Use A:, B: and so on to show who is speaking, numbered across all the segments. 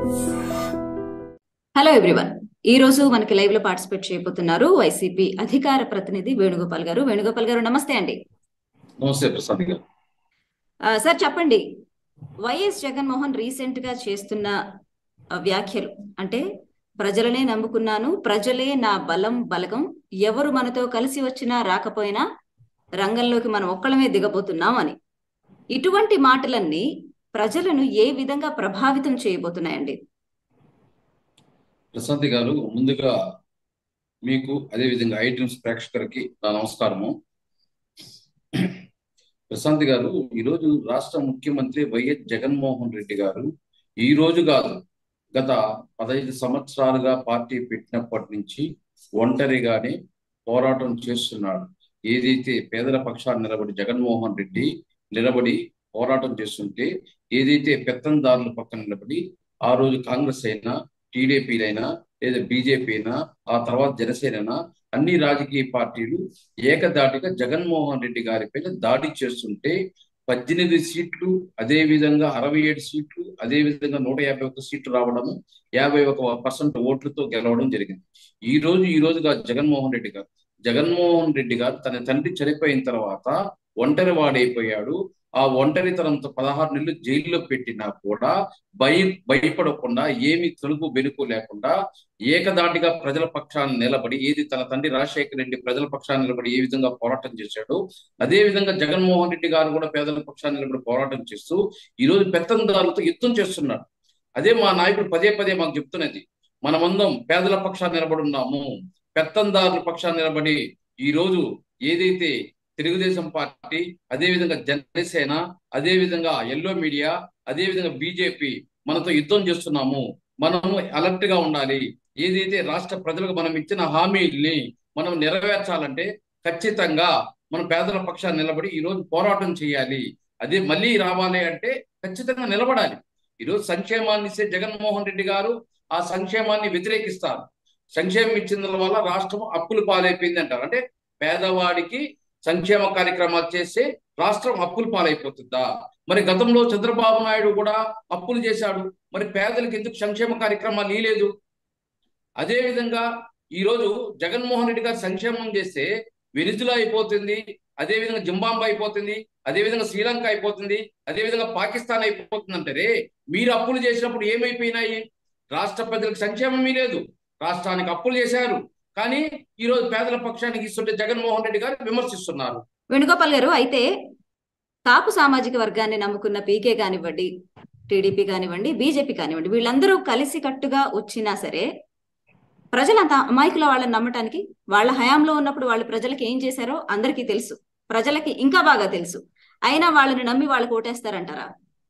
A: hello everyone ఈ రోజు మనకి లైవ్ లో పార్టిసిపేట్ చేయబోతున్నారు వైసీపీ అధికార ప్రతినిధి వేణుగోపాల్ గారు వేణుగోపాల్ గారు నమస్తే అండి
B: నమస్తే ప్రసాద్ గారు
A: ఆ, సార్ చెప్పండి వైఎస్ జగన్మోహన్ రీసెంట్ గా చేస్తున్న ఆ, వ్యాఖ్యలు అంటే ప్రజలనే నమ్ముకున్నాను ప్రజలే నా బలం బలగం ఎవరు మనతో కలిసి వచ్చినా రాకపోయినా రంగంలోకి మనం ఒక్కళ్ళమే దిగబోతున్నాం అని ఇటువంటి మాటలన్నీ ప్రజలను ఏ విధంగా ప్రభావితం చేయబోతున్నాయండి
B: ప్రశాంతి గారు ముందుగా మీకు అదేవిధంగా ఐ డ్రీమ్స్ ప్రేక్షకులకి నా నమస్కారము ప్రశాంతి గారు ఈరోజు రాష్ట్ర ముఖ్యమంత్రి వైఎస్ జగన్మోహన్ రెడ్డి గారు ఈ రోజు కాదు గత పదహైదు సంవత్సరాలుగా పార్టీ పెట్టినప్పటి నుంచి ఒంటరిగానే పోరాటం చేస్తున్నాడు ఏదైతే పేదల పక్షాన్ని నిలబడి జగన్మోహన్ రెడ్డి నిలబడి పోరాటం చేస్తుంటే ఏదైతే పెత్తందారుల పక్కన నిలబడి ఆ రోజు కాంగ్రెస్ అయినా టీడీపీలైనా లేదా బీజేపీ అయినా ఆ తర్వాత జనసేన అయినా అన్ని రాజకీయ పార్టీలు ఏకదాటిగా జగన్మోహన్ రెడ్డి గారి పైన దాడి చేస్తుంటే పద్దెనిమిది సీట్లు అదే విధంగా అరవై ఏడు సీట్లు అదే విధంగా నూట యాభై ఒక్క సీట్లు రావడము యాభై ఒక పర్సెంట్ ఓట్లతో గెలవడం జరిగింది ఈ రోజు ఈ రోజుగా జగన్మోహన్ రెడ్డి గారు జగన్మోహన్ రెడ్డి గారు తన తండ్రి చనిపోయిన తర్వాత ఒంటరి వాడైపోయాడు ఆ ఒంటరితనంతో పదహారు నెలలు జైల్లో పెట్టినా కూడా భయ భయపడకుండా ఏమి తొలుగు బెనుకు లేకుండా ఏకదాటిగా ప్రజల పక్షాన్ని నిలబడి ఏది తన తండ్రి రాజశేఖర రెడ్డి ప్రజల పక్షాన్ని నిలబడి ఏ విధంగా పోరాటం చేశాడో అదే విధంగా జగన్మోహన్ రెడ్డి గారు కూడా పేదల పక్షాన్ని నిలబడి పోరాటం చేస్తూ ఈ రోజు పెత్తందారులతో యుద్ధం చేస్తున్నాడు అదే మా నాయకుడు పదే పదే మాకు చెప్తున్నది మనమందరం పేదల పక్షాన్ని నిలబడి ఉన్నాము పెత్తందారుల పక్షాన్ని నిలబడి ఈ రోజు ఏదైతే తెలుగుదేశం పార్టీ అదే విధంగా జనసేన అదే విధంగా ఎల్లో మీడియా అదే విధంగా బీజేపీ మనతో యుద్ధం చేస్తున్నాము మనము అలర్ట్ గా ఉండాలి ఏదైతే రాష్ట్ర ప్రజలకు మనం ఇచ్చిన హామీల్ని మనం నెరవేర్చాలంటే ఖచ్చితంగా మన పేదల పక్షాన్ని నిలబడి ఈ రోజు పోరాటం చేయాలి అదే మళ్ళీ రావాలి అంటే ఖచ్చితంగా నిలబడాలి ఈరోజు సంక్షేమాన్ని ఇచ్చే జగన్మోహన్ రెడ్డి గారు ఆ సంక్షేమాన్ని వ్యతిరేకిస్తారు సంక్షేమం ఇచ్చిన వల్ల రాష్ట్రం అప్పులు పాలైపోయింది అంటారు అంటే పేదవాడికి సంక్షేమ కార్యక్రమాలు చేస్తే రాష్ట్రం అప్పులు పాలైపోతుందా మరి గతంలో చంద్రబాబు నాయుడు కూడా అప్పులు చేశాడు మరి పేదలకు ఎందుకు సంక్షేమ కార్యక్రమాలు ఇలేదు అదే విధంగా ఈ రోజు జగన్మోహన్ రెడ్డి గారు సంక్షేమం చేస్తే వెనిజులా అయిపోతుంది అదే విధంగా జింబాంబే అయిపోతుంది అదే విధంగా శ్రీలంక అయిపోతుంది అదే విధంగా పాకిస్తాన్ అయిపోతుంది అంటారే మీరు అప్పులు చేసినప్పుడు ఏమైపోయినాయి రాష్ట్ర ప్రజలకు సంక్షేమమీ లేదు రాష్ట్రానికి అప్పులు చేశారు కానీ ఈ రోజు పేదల పక్షానికి ఇస్తుంటే జగన్మోహన్ రెడ్డి గారు విమర్శిస్తున్నారు
A: వేణుగోపాల్ గారు అయితే కాపు సామాజిక వర్గాన్ని నమ్ముకున్న పీకే కానివ్వండి టీడీపీ కానివ్వండి బీజేపీ కానివ్వండి వీళ్ళందరూ కలిసి కట్టుగా వచ్చినా సరే ప్రజలంతా అమాయకుల వాళ్ళని నమ్మటానికి వాళ్ళ హయాంలో ఉన్నప్పుడు వాళ్ళు ప్రజలకి ఏం చేశారో అందరికీ తెలుసు ప్రజలకి ఇంకా బాగా తెలుసు అయినా వాళ్ళని నమ్మి వాళ్ళకి ఓటేస్తారంటారా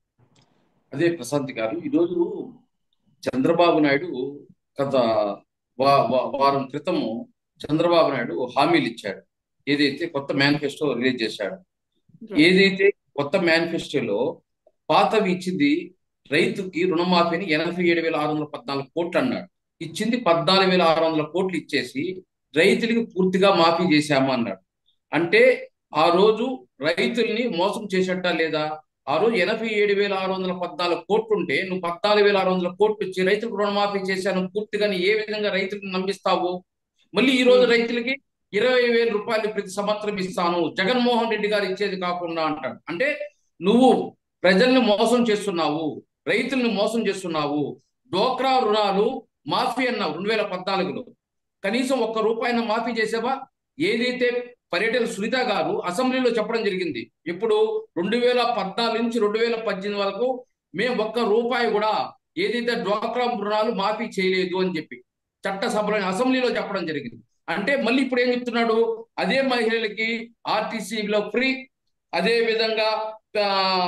B: అదే ప్రశాంత్ గారు ఈరోజు చంద్రబాబు నాయుడు గత వా- వా- వారం క్రితము చంద్రబాబు నాయుడు హామీలు ఇచ్చాడు ఏదైతే కొత్త మేనిఫెస్టో రిలీజ్ చేశాడు ఏదైతే కొత్త మేనిఫెస్టోలో పాతవి ఇచ్చింది రైతుకి రుణమాఫీని ఎనభై ఏడు వేల ఆరు వందల పద్నాలుగు కోట్లు అన్నాడు ఇచ్చింది పద్నాలుగు వేల ఆరు వందల కోట్లు ఇచ్చేసి రైతులకి పూర్తిగా మాఫీ చేశాము అన్నాడు అంటే ఆ రోజు రైతుల్ని మోసం చేసేట లేదా ఆ రోజు ఎనభై ఏడు వేల ఆరు వందల పద్నాలుగు కోట్లు ఉంటే నువ్వు పద్నాలుగు వేల ఆరు వందల కోట్లు ఇచ్చి రైతులకు రుణమాఫీ చేశాను పూర్తిగా నీ ఏ విధంగా రైతులకు నమ్మిస్తావు మళ్ళీ ఈ రోజు రైతులకి ఇరవై వేల రూపాయలు ప్రతి సంవత్సరం ఇస్తాను జగన్మోహన్ రెడ్డి గారు ఇచ్చేది కాకుండా అంటాడు అంటే నువ్వు ప్రజల్ని మోసం చేస్తున్నావు రైతుల్ని మోసం చేస్తున్నావు డోక్రా రుణాలు మాఫీ అన్నావు రెండు వేల పద్నాలుగులో కనీసం ఒక్క రూపాయిన మాఫీ చేసావా ఏదైతే పర్యటన సునీత గారు అసెంబ్లీలో చెప్పడం జరిగింది ఇప్పుడు రెండు వేల పద్నాలుగు నుంచి రెండు వేల పద్దెనిమిది వరకు మేము ఒక్క రూపాయి కూడా ఏదైతే డ్వాక్రా రుణాలు మాఫీ చేయలేదు అని చెప్పి చట్టసభలో అసెంబ్లీలో చెప్పడం జరిగింది అంటే మళ్ళీ ఇప్పుడు ఏం చెప్తున్నాడు అదే మహిళలకి ఆర్టీసీలో ఫ్రీ అదే విధంగా ఆ,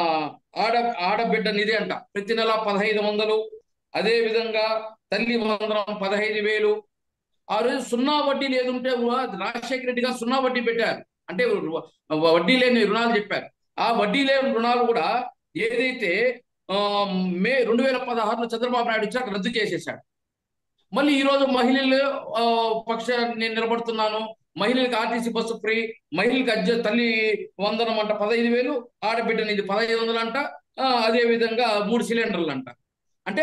B: ఆడ ఆడబిడ్డ నిధి అంట ప్రతి నెల పదహైదు వందలు అదే విధంగా తల్లి వందనం పదహైదు వేలు ఆ రోజు సున్నా వడ్డీ లేదుంటే కూడా రాజశేఖర రెడ్డి గారు సున్నా వడ్డీ పెట్టారు అంటే వడ్డీ లేని రుణాలు చెప్పారు ఆ వడ్డీ లేని రుణాలు కూడా ఏదైతే ఆ, మే రెండు వేల పదహారులో చంద్రబాబు నాయుడు ఇచ్చాక రద్దు చేసేసాడు మళ్ళీ ఈ రోజు మహిళలు ఆ, పక్షాన్ని నేను నిలబడుతున్నాను మహిళలకు ఆర్టీసీ బస్సు ఫ్రీ మహిళలకు అజ్జ తల్లి వందనం అంట పదహైదు వేలు ఆడబిడ్డని ఇది పదహైదు వందలు అంట ఆ, అదే విధంగా మూడు సిలిండర్లు అంట అంటే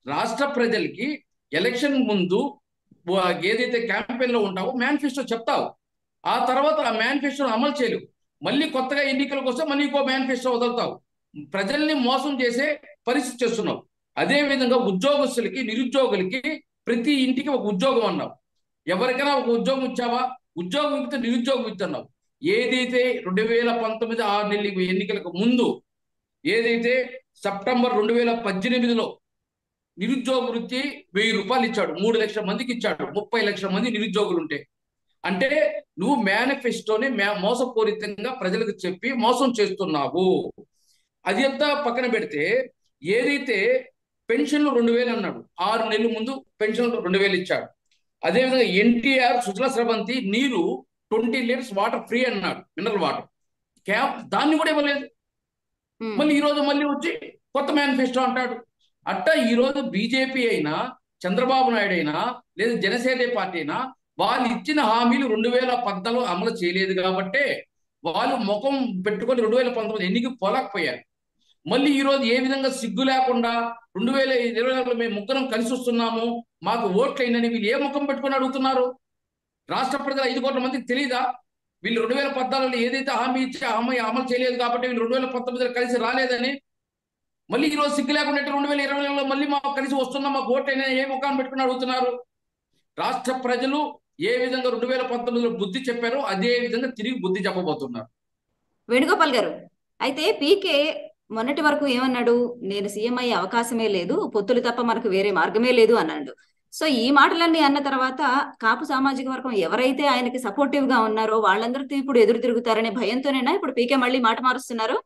B: రాష్ట్ర ప్రజలకి ఎలక్షన్ ముందు వా- ఏదైతే క్యాంపెయిన్ లో ఉంటావో మేనిఫెస్టో చెప్తావు ఆ తర్వాత ఆ మేనిఫెస్టోని అమలు చేయలేవు మళ్ళీ కొత్తగా ఎన్నికలకు వస్తే మళ్ళీ ఇంకో మేనిఫెస్టో వదులుతావు ప్రజల్ని మోసం చేసే పరిస్థితి చేస్తున్నావు అదే విధంగా ఉద్యోగస్తులకి నిరుద్యోగులకి ప్రతి ఇంటికి ఒక ఉద్యోగం అన్నావు ఎవరికైనా ఒక ఉద్యోగం ఇచ్చావా ఉద్యోగం ఇస్తే నిరుద్యోగం ఇస్తున్నావు ఏదైతే రెండు వేల పంతొమ్మిది ఆరు నెలల ఎన్నికలకు ముందు ఏదైతే సెప్టెంబర్ రెండు వేల పద్దెనిమిదిలో నిరుద్యోగ వృత్తి వెయ్యి రూపాయలు ఇచ్చాడు మూడు లక్షల మందికి ఇచ్చాడు ముప్పై లక్షల మంది నిరుద్యోగులు ఉంటే అంటే నువ్వు మేనిఫెస్టోని మే- మోసపూరితంగా ప్రజలకు చెప్పి మోసం చేస్తున్నావు అది అంతా పక్కన పెడితే ఏదైతే పెన్షన్లు రెండు వేలు అన్నాడు ఆరు నెలల ముందు పెన్షన్లు రెండు వేలు ఇచ్చాడు అదేవిధంగా ఎన్టీఆర్ సుజల స్రవంతి నీరు ట్వంటీ లీటర్స్ వాటర్ ఫ్రీ అన్నాడు మినరల్ వాటర్ క్యాప్ దాన్ని కూడా ఇవ్వలేదు
A: ఉమ్,
B: మళ్ళీ ఈ రోజు మళ్ళీ వచ్చి కొత్త మేనిఫెస్టో అంటాడు అట్ట ఈ రోజు బీజేపీ అయినా చంద్రబాబు నాయుడు అయినా లేదా జనసేన పార్టీ అయినా వాళ్ళు ఇచ్చిన హామీలు రెండు వేల పద్నాలుగు అమలు చేయలేదు కాబట్టే వాళ్ళు ముఖం పెట్టుకొని రెండు వేల పంతొమ్మిది ఎన్నిక పోలేకపోయారు మళ్ళీ ఈ రోజు ఏ విధంగా సిగ్గు లేకుండా రెండు వేల ఇరవై నాలుగులో మేము ముగ్గురం కలిసి వస్తున్నాము మాకు ఓట్లు అయినని వీళ్ళు ఏ ముఖం పెట్టుకొని అడుగుతున్నారు రాష్ట్ర ప్రజల ఐదు కోట్ల మందికి తెలియదా వీళ్ళు రెండు వేల పద్నాలుగులో ఏదైతే హామీ ఇచ్చి ఆ హామీ అమలు చేయలేదు కాబట్టి వీళ్ళు రెండు వేల పంతొమ్మిదిలో కలిసి రాలేదని మళ్ళీ ఈ రోజు సిగ్గు లేకుండా రెండు వేల ఇరవై నాలుగులో మళ్ళీ మాకు కలిసి వస్తున్నాం మాకు ఓటు అయినా ఏ ముఖాన్ని పెట్టుకుని అడుగుతున్నారు రాష్ట్ర ప్రజలు ఏ విధంగా రెండు వేల పంతొమ్మిదిలో బుద్ధి చెప్పారో అదే విధంగా తిరిగి బుద్ధి చెప్పబోతున్నారు
A: వేణుగోపాల్ గారు అయితే పీకే మొన్నటి వరకు ఏమన్నాడు నేను సీఎం అయ్యే అవకాశమే లేదు పొత్తులు తప్ప మనకు వేరే మార్గమే లేదు అన్నాడు సో ఈ మాటలన్నీ అన్న తర్వాత కాపు సామాజిక వర్గం ఎవరైతే ఆయనకి సపోర్టివ్ గా ఉన్నారో వాళ్ళందరితో ఇప్పుడు ఎదురు తిరుగుతారనే భయంతోనేనా ఇప్పుడు పీకే మళ్ళీ మాట మారుస్తున్నారు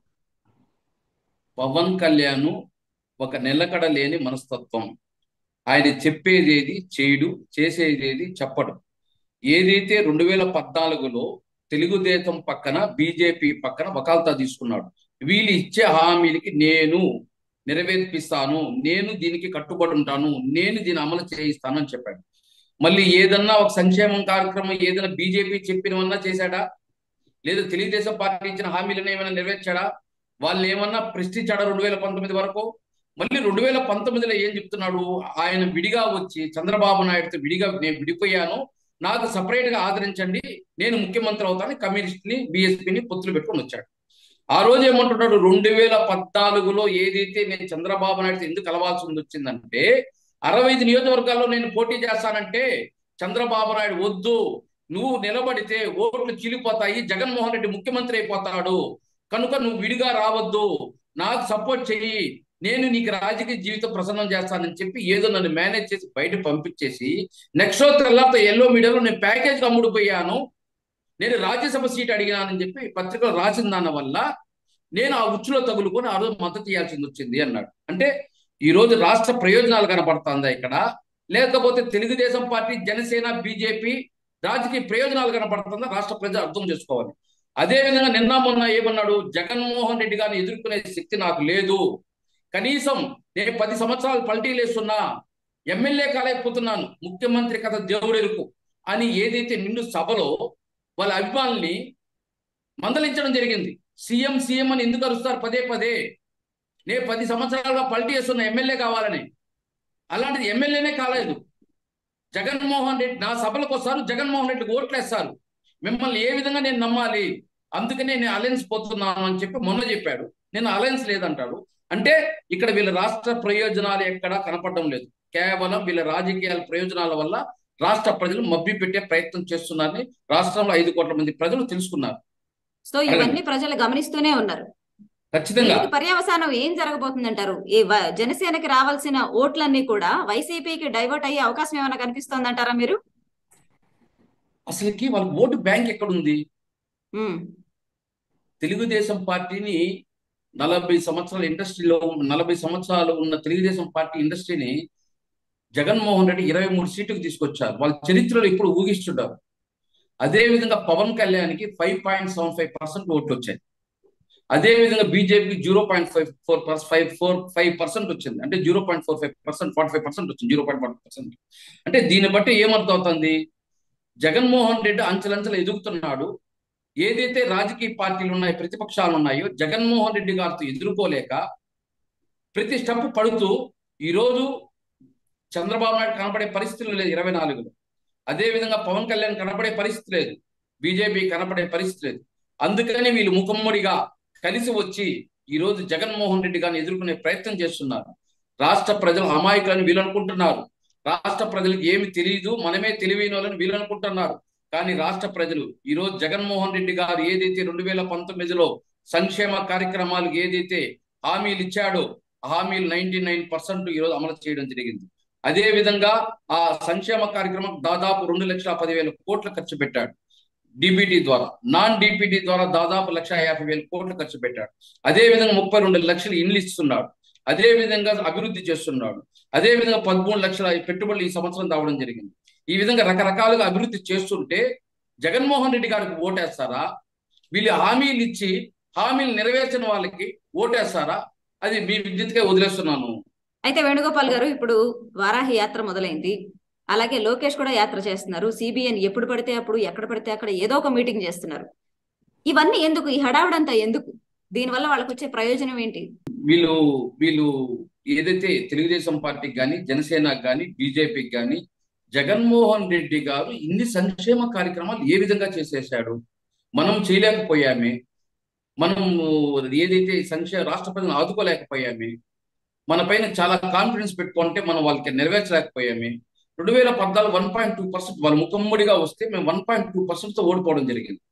B: పవన్ కళ్యాణ్ ఒక నిలకడ లేని మనస్తత్వం ఆయన చెప్పేది ఏది చేయడు చేసేది ఏది చెప్పడు ఏదైతే రెండు వేల పద్నాలుగులో తెలుగుదేశం పక్కన బీజేపీ పక్కన వకాల్తా తీసుకున్నాడు వీళ్ళు ఇచ్చే హామీలకి నేను నెరవేర్పిస్తాను నేను దీనికి కట్టుబడి ఉంటాను నేను దీన్ని అమలు చేయిస్తాను అని చెప్పాడు మళ్ళీ ఏదన్నా ఒక సంక్షేమం కార్యక్రమం ఏదైనా బీజేపీ చెప్పినవన్నా చేశాడా లేదా తెలుగుదేశం పార్టీ ఇచ్చిన హామీలను ఏమైనా నెరవేర్చాడా వాళ్ళు ఏమన్నా ప్రశ్నించాడా రెండు వేల పంతొమ్మిది వరకు మళ్ళీ రెండు వేల పంతొమ్మిదిలో ఏం చెప్తున్నాడు ఆయన విడిగా వచ్చి చంద్రబాబు నాయుడుతో విడిగా నేను విడిపోయాను నాకు సపరేట్ గా ఆదరించండి నేను ముఖ్యమంత్రి అవుతాను కమ్యూనిస్ట్ ని బీఎస్పీని పొత్తులు పెట్టుకొని వచ్చాడు ఆ రోజు ఏమంటున్నాడు రెండు వేల పద్నాలుగులో ఏదైతే నేను చంద్రబాబు నాయుడుతో ఎందుకు కలవాల్సి వచ్చిందంటే అరవై ఐదు నియోజకవర్గాల్లో నేను పోటీ చేస్తానంటే చంద్రబాబు నాయుడు వద్దు నువ్వు నిలబడితే ఓట్లు చీలిపోతాయి జగన్మోహన్ రెడ్డి ముఖ్యమంత్రి అయిపోతాడు కనుక నువ్వు విడిగా రావద్దు నాకు సపోర్ట్ చెయ్యి నేను నీకు రాజకీయ జీవితం ప్రసన్నం చేస్తానని చెప్పి ఏదో నన్ను మేనేజ్ చేసి బయట పంపించేసి నెక్స్ట్ తెల్లారితో ఎల్లో మీడియాలో నేను ప్యాకేజ్ అమ్ముడుపోయాను నేను రాజ్యసభ సీట్ అడిగినానని చెప్పి పత్రికలో రాసిన దాని వల్ల నేను ఆ ఉచ్చులో తగులుకొని ఆ రోజు మద్దతు ఇవ్వాల్సింది వచ్చింది అన్నాడు అంటే ఈ రోజు రాష్ట్ర ప్రయోజనాలు కనపడుతుందా ఇక్కడ లేకపోతే తెలుగుదేశం పార్టీ జనసేన బీజేపీ రాజకీయ ప్రయోజనాలు కనపడుతుందా రాష్ట్ర ప్రజలు అర్థం చేసుకోవాలి అదే విధంగా నిన్న మొన్న ఏమన్నాడు జగన్మోహన్ రెడ్డి గారిని ఎదుర్కొనే శక్తి నాకు లేదు కనీసం నేను పది సంవత్సరాలు పల్టీలు వేస్తున్నా ఎమ్మెల్యే కాలేకపోతున్నాను ముఖ్యమంత్రి కథ దేవుడెరుకు అని ఏదైతే నిండు సభలో వాళ్ళ అభిమానుల్ని మందలించడం జరిగింది సీఎం సీఎం అని ఎందుకు అరుస్తారు పదే పదే నేను పది సంవత్సరాలుగా పల్టీ వేస్తున్న ఎమ్మెల్యే కావాలని అలాంటిది ఎమ్మెల్యేనే కాలేదు జగన్మోహన్ రెడ్డి నా సభలకు వస్తారు జగన్మోహన్ రెడ్డికి ఓట్లేస్తారు మిమ్మల్ని ఏ విధంగా నేను నమ్మాలి అందుకనే నేను అలయన్స్ పోతున్నాను అని చెప్పి మొన్న చెప్పాడు నేను అలయన్స్ లేదంటాడు అంటే ఇక్కడ వీళ్ళ రాష్ట్ర ప్రయోజనాలు ఎక్కడా కనపడడం లేదు కేవలం వీళ్ళ రాజకీయాల ప్రయోజనాల వల్ల రాష్ట్ర ప్రజలు మబ్బి పెట్టే ప్రయత్నం చేస్తున్నారని రాష్ట్రంలో ఐదు కోట్ల మంది ప్రజలు తెలుసుకున్నారు
A: సో ఇవన్నీ ప్రజలు గమనిస్తూనే ఉన్నారు
B: ఖచ్చితంగా
A: దీనికి పర్యవసానం ఏం జరగబోతుందంటారు ఈ వ- జనసేనకి రావాల్సిన ఓట్లన్నీ కూడా వైసీపీకి డైవర్ట్ అయ్యే అవకాశం ఏమైనా కనిపిస్తోందంటారా మీరు
B: అసలుకి వాళ్ళ ఓటు బ్యాంక్ ఎక్కడుంది
A: ఉమ్,
B: తెలుగుదేశం పార్టీని నలభై సంవత్సరాల ఇండస్ట్రీలో నలభై సంవత్సరాలు ఉన్న తెలుగుదేశం పార్టీ ఇండస్ట్రీని జగన్మోహన్ రెడ్డి ఇరవై మూడు సీట్లకు తీసుకొచ్చారు వాళ్ళ చరిత్రలో ఇప్పుడు ఊగిస్తుంటారు అదే విధంగా పవన్ కళ్యాణ్కి five point seven five percent ఓట్లు వచ్చాయి అదే విధంగా బీజేపీకి zero point five four five four five percent వచ్చింది అంటే zero point four five percent forty five percent వచ్చింది జీరో పాయింట్ ఫార్టీ పర్సెంట్ అంటే దీన్ని బట్టి ఏమర్థం అవుతుంది జగన్మోహన్ రెడ్డి అంచెలంచెలు ఎదుగుతున్నాడు ఏదైతే రాజకీయ పార్టీలు ఉన్నాయో ప్రతిపక్షాలు ఉన్నాయో జగన్మోహన్ రెడ్డి గారితో ఎదుర్కోలేక ప్రతి స్టెప్ పడుతూ ఈరోజు చంద్రబాబు నాయుడు కనపడే పరిస్థితులు లేదు ఇరవై నాలుగులో అదే విధంగా పవన్ కళ్యాణ్ కనపడే పరిస్థితి లేదు బీజేపీ కనపడే పరిస్థితి లేదు అందుకని వీళ్ళు ముఖమ్మడిగా కలిసి వచ్చి ఈ రోజు జగన్మోహన్ రెడ్డి గారిని ఎదుర్కొనే ప్రయత్నం చేస్తున్నారు రాష్ట్ర ప్రజలు అమాయకులని వీళ్ళు అనుకుంటున్నారు రాష్ట్ర ప్రజలకు ఏమి తెలియదు మనమే తెలివైన వాళ్ళని వీళ్ళు అనుకుంటున్నారు కానీ రాష్ట్ర ప్రజలు ఈ రోజు జగన్మోహన్ రెడ్డి గారు ఏదైతే రెండు వేల పంతొమ్మిదిలో సంక్షేమ కార్యక్రమాలు ఏదైతే హామీలు ఇచ్చాడో హామీలు నైన్టీ నైన్ పర్సెంట్ ఈరోజు అమలు చేయడం జరిగింది అదే విధంగా ఆ సంక్షేమ కార్యక్రమం దాదాపు రెండు లక్షల పదివేల కోట్ల ఖర్చు పెట్టాడు డిబిటీ ద్వారా నాన్ డిపిటి ద్వారా దాదాపు లక్ష యాభై వేల కోట్లు ఖర్చు పెట్టాడు అదే విధంగా ముప్పై రెండు లక్షలు ఇండ్లు ఇస్తున్నాడు అదే విధంగా అభివృద్ధి చేస్తున్నాడు అదే విధంగా పదమూడు లక్షల పెట్టుబడులు ఈ సంవత్సరం రావడం జరిగింది ఈ విధంగా రకరకాలుగా అభివృద్ధి చేస్తుంటే జగన్మోహన్ రెడ్డి గారికి ఓటేస్తారా వీళ్ళు హామీలు ఇచ్చి హామీలు నెరవేర్చిన వాళ్ళకి ఓటేస్తారా అది మీ విజ్ఞతగా వదిలేస్తున్నాను
A: అయితే వేణుగోపాల్ గారు ఇప్పుడు వారాహి యాత్ర మొదలైంది అలాగే లోకేష్ కూడా యాత్ర చేస్తున్నారు సిబిఎన్ ఎప్పుడు పడితే అప్పుడు ఎక్కడ పడితే అక్కడ ఏదో ఒక మీటింగ్ చేస్తున్నారు ఇవన్నీ ఎందుకు ఈ హడావుడంతా ఎందుకు దీనివల్ల వాళ్ళకి వచ్చే ప్రయోజనం ఏంటి
B: వీళ్ళు వీళ్ళు ఏదైతే తెలుగుదేశం పార్టీకి కానీ జనసేనకి కానీ బీజేపీకి కానీ జగన్మోహన్ రెడ్డి గారు ఇన్ని సంక్షేమ కార్యక్రమాలు ఏ విధంగా చేసేసాడు మనం చేయలేకపోయామే మనం ఏదైతే సంక్షేమ రాష్ట్ర ప్రజలను ఆదుకోలేకపోయామే మన పైన చాలా కాన్ఫిడెన్స్ పెట్టుకుంటే మనం వాళ్ళకి నెరవేర్చలేకపోయామే రెండు వేల పద్నాలుగు వన్ పాయింట్ టూ పర్సెంట్ వాళ్ళు ముఖమ్మడిగా వస్తే మేము వన్ పాయింట్ టూ పర్సెంట్తో ఓడిపోవడం జరిగింది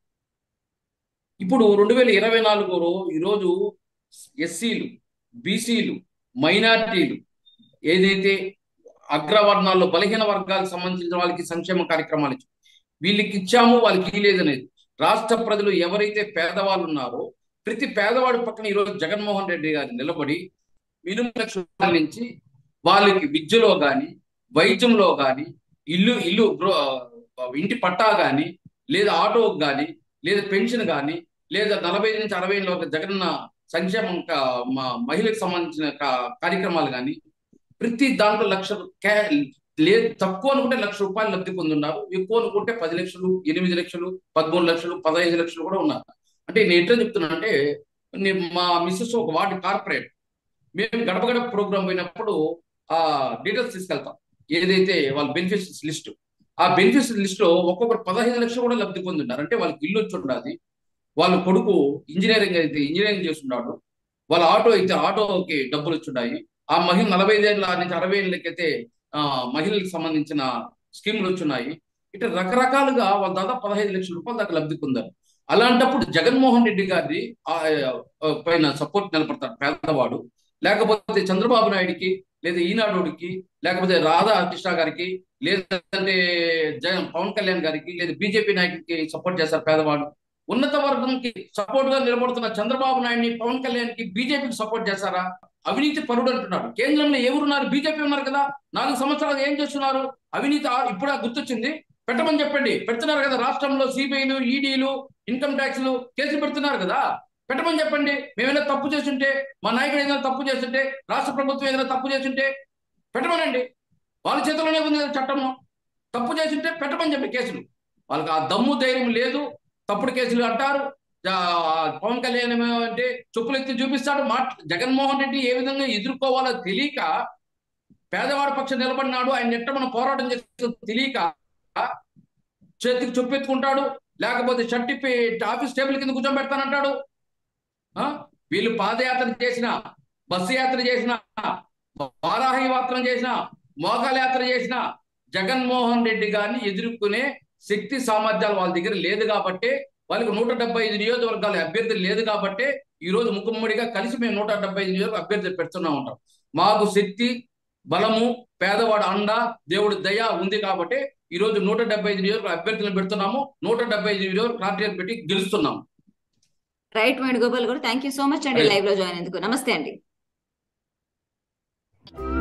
B: ఇప్పుడు రెండు వేల ఇరవై నాలుగులో ఈరోజు ఎస్సీలు బీసీలు మైనార్టీలు ఏదైతే అగ్రవర్ణాల్లో బలహీన వర్గాలకు సంబంధించిన వాళ్ళకి సంక్షేమ కార్యక్రమాలు ఇచ్చాం వీళ్ళకి ఇచ్చాము వాళ్ళకి ఇవ్వలేదనేది రాష్ట్ర ప్రజలు ఎవరైతే పేదవాళ్ళు ఉన్నారో ప్రతి పేదవాడి పక్కన ఈరోజు జగన్మోహన్ రెడ్డి గారు నిలబడి మినిమం లక్ష రూపాయల నుంచి వాళ్ళకి విద్యలో కానీ వైద్యంలో కానీ ఇల్లు ఇల్లు ఇంటి పట్టా కానీ లేదా ఆటోకి కానీ లేదా పెన్షన్ కానీ లేదా నలభై నుంచి అరవై లోపు జగన్న సంక్షేమం మహిళకు సంబంధించిన కార్యక్రమాలు కానీ ప్రతి దాంట్లో లక్ష లేదు తక్కువ అనుకుంటే లక్ష రూపాయలు లబ్ధి పొందున్నారు ఎక్కువ అనుకుంటే పది లక్షలు ఎనిమిది లక్షలు పదమూడు లక్షలు పదహైదు లక్షలు కూడా ఉన్నారు అంటే నేను ఎట్లా చెప్తున్నా అంటే మా మిస్సెస్ ఒక వార్డు కార్పొరేట్ మేము గడప గడప ప్రోగ్రామ్ పోయినప్పుడు ఆ డీటెయిల్స్ తీసుకెళ్తాం ఏదైతే వాళ్ళ బెనిఫిట్స్ లిస్ట్ ఆ బెనిఫిట్స్ లిస్ట్ లో ఒక్కొక్కరు పదహైదు లక్షలు కూడా లబ్ధి పొందున్నారు అంటే వాళ్ళకి ఇల్లు వచ్చి ఉండాలి వాళ్ళ కొడుకు ఇంజనీరింగ్ అయితే ఇంజనీరింగ్ చేస్తున్నాడు వాళ్ళ ఆటో అయితే ఆటోకి డబ్బులు వచ్చున్నాయి ఆ మహిళ నలభై ఐదేళ్ళ నుంచి అరవై ఏళ్ళకైతే ఆ మహిళలకు సంబంధించిన స్కీములు వచ్చున్నాయి ఇట్లా రకరకాలుగా వాళ్ళు దాదాపు పదహైదు లక్షల రూపాయల దాకా లబ్ధి పొందారు అలాంటప్పుడు జగన్మోహన్ రెడ్డి గారిది పైన సపోర్ట్ నిలబడతాడు పేదవాడు లేకపోతే చంద్రబాబు నాయుడికి లేదా ఈనాడుకి లేకపోతే రాధా కృష్ణ గారికి లేదంటే జగన్ పవన్ కళ్యాణ్ గారికి లేదా బీజేపీ నాయకుడికి సపోర్ట్ చేస్తారు పేదవాడు ఉన్నత వర్గంకి సపోర్ట్ గా నిలబడుతున్న చంద్రబాబు నాయుడిని పవన్ కళ్యాణ్ కి బీజేపీకి సపోర్ట్ చేస్తారా అవినీతి పరుడు అంటున్నారు కేంద్రంలో ఎవరున్నారు బీజేపీ ఉన్నారు కదా నాలుగు సంవత్సరాలు ఏం చేస్తున్నారు అవినీతి ఇప్పుడు గుర్తొచ్చింది పెట్టమని చెప్పండి పెడుతున్నారు కదా రాష్ట్రంలో సిబిఐలు ఈడీలు ఇన్కమ్ ట్యాక్స్లు కేసులు పెడుతున్నారు కదా పెట్టమని చెప్పండి మేమైనా తప్పు చేస్తుంటే మా నాయకుడు ఏదైనా తప్పు చేస్తుంటే రాష్ట్ర ప్రభుత్వం ఏదైనా తప్పు చేస్తుంటే పెట్టమనండి వాళ్ళ చేతిలోనే ఉంది చట్టము తప్పు చేస్తుంటే పెట్టమని చెప్పి కేసులు వాళ్ళకి ఆ దమ్ము ధైర్యం లేదు తప్పుడు కేసులు అంటారు పవన్ కళ్యాణ్ అంటే చెప్పులు ఎత్తి చూపిస్తాడు మా జగన్మోహన్ రెడ్డి ఏ విధంగా ఎదుర్కోవాలో తెలియక పేదవాడి పక్షం నిలబడినాడు ఆయన నెట్ట మనం పోరాటం చేస్తూ తెలియక చేతికి చొప్పెత్తుకుంటాడు లేకపోతే షర్టిప్పి ఆఫీస్ టేబుల్ కింద కూర్చోబెడతానంటాడు వీళ్ళు పాదయాత్ర చేసిన బస్సు యాత్ర చేసిన వారాహి యాత్ర చేసిన మోకాల యాత్ర చేసిన జగన్మోహన్ రెడ్డి గారిని ఎదుర్కొనే శక్తి సామర్థ్యాలు వాళ్ళ దగ్గర లేదు కాబట్టి వాళ్ళకి నూట డెబ్బై ఐదు నియోజకవర్గాల అభ్యర్థులు లేదు కాబట్టి ఈ రోజు ముఖమ్మడిగా కలిసి మేము నూట డెబ్బై ఐదు నియోజకవర్గ అభ్యర్థులు పెడుతూనే ఉంటాం మాకు శక్తి బలము పేదవాడు అండ దేవుడి దయ ఉంది కాబట్టి ఈ రోజు నూట డెబ్బై ఐదు నియోజకవర్గ అభ్యర్థులను పెడుతున్నాము నూట డెబ్బై ఐదు నియోజకవర్గ పార్టీలు పెట్టి గెలుస్తున్నాము
A: right Venugopal garu thank you so much అండి లైవ్ లో జాయిన్ ఎందుకు నమస్తే అండి